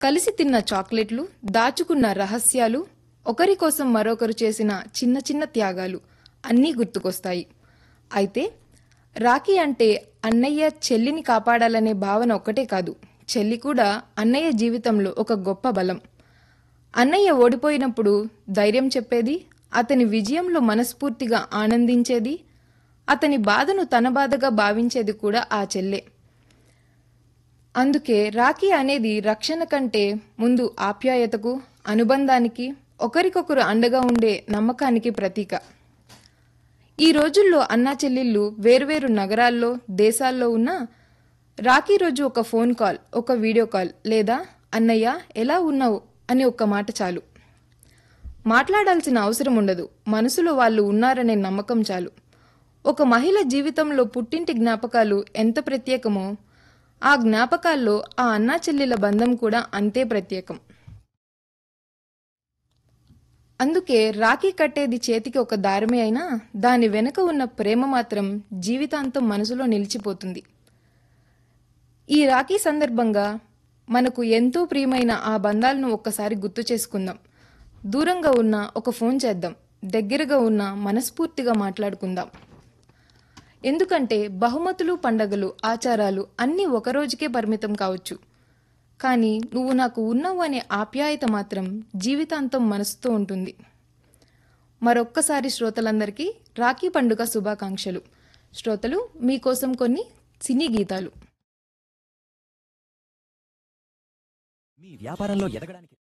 కలిసి తిన్న చాక్లెట్లు దాచుకున్న రహస్యాలు ఒకరి కోసం మరొకరు చేసిన చిన్న చిన్న త్యాగాలు అన్నీ గుర్తుకొస్తాయి అయితే రాఖీ అంటే అన్నయ్య చెల్లిని కాపాడాలనే భావన ఒక్కటే కాదు చెల్లి కూడా అన్నయ్య జీవితంలో ఒక గొప్ప బలం అన్నయ్య ఓడిపోయినప్పుడు ధైర్యం చెప్పేది అతని విజయంలో మనస్ఫూర్తిగా ఆనందించేది అతని బాధను తన బాధగా భావించేది కూడా ఆ చెల్లె అందుకే రాఖీ అనేది రక్షణ కంటే ముందు ఆప్యాయతకు అనుబంధానికి ఒకరికొకరు అండగా ఉండే నమ్మకానికి ప్రతీక ఈ రోజుల్లో అన్నా చెల్లెళ్ళు వేర్వేరు నగరాల్లో దేశాల్లో ఉన్న రాఖీ రోజు ఒక ఫోన్ కాల్ ఒక వీడియో కాల్ లేదా అన్నయ్య ఎలా ఉన్నావు అని ఒక్క మాట చాలు మాట్లాడాల్సిన అవసరం ఉండదు మనసులో వాళ్ళు ఉన్నారనే నమ్మకం చాలు ఒక మహిళ జీవితంలో పుట్టింటి జ్ఞాపకాలు ఎంత ప్రత్యేకమో ఆ జ్ఞాపకాల్లో ఆ అన్నా చెల్లెల బంధం కూడా అంతే ప్రత్యేకం అందుకే రాఖీ కట్టేది చేతికి ఒక దారమే అయినా దాని వెనుక ఉన్న ప్రేమ మాత్రం జీవితాంతం మనసులో నిలిచిపోతుంది ఈ రాఖీ సందర్భంగా మనకు ఎంతో ప్రియమైన ఆ బంధాలను ఒక్కసారి గుర్తు చేసుకుందాం దూరంగా ఉన్న ఒక ఫోన్ చేద్దాం దగ్గరగా ఉన్న మనస్ఫూర్తిగా మాట్లాడుకుందాం ఎందుకంటే బహుమతులు పండగలు ఆచారాలు అన్నీ ఒక రోజుకే పరిమితం కావచ్చు కానీ నువ్వు నాకు ఉన్నావు అనే ఆప్యాయత మాత్రం జీవితాంతం మనసుతో ఉంటుంది మరొక్కసారి శ్రోతలందరికీ రాఖీ పండుగ శుభాకాంక్షలు శ్రోతలు మీకోసం కొన్ని సినీ గీతాలు మీ వ్యాపారంలో ఎదగడానికి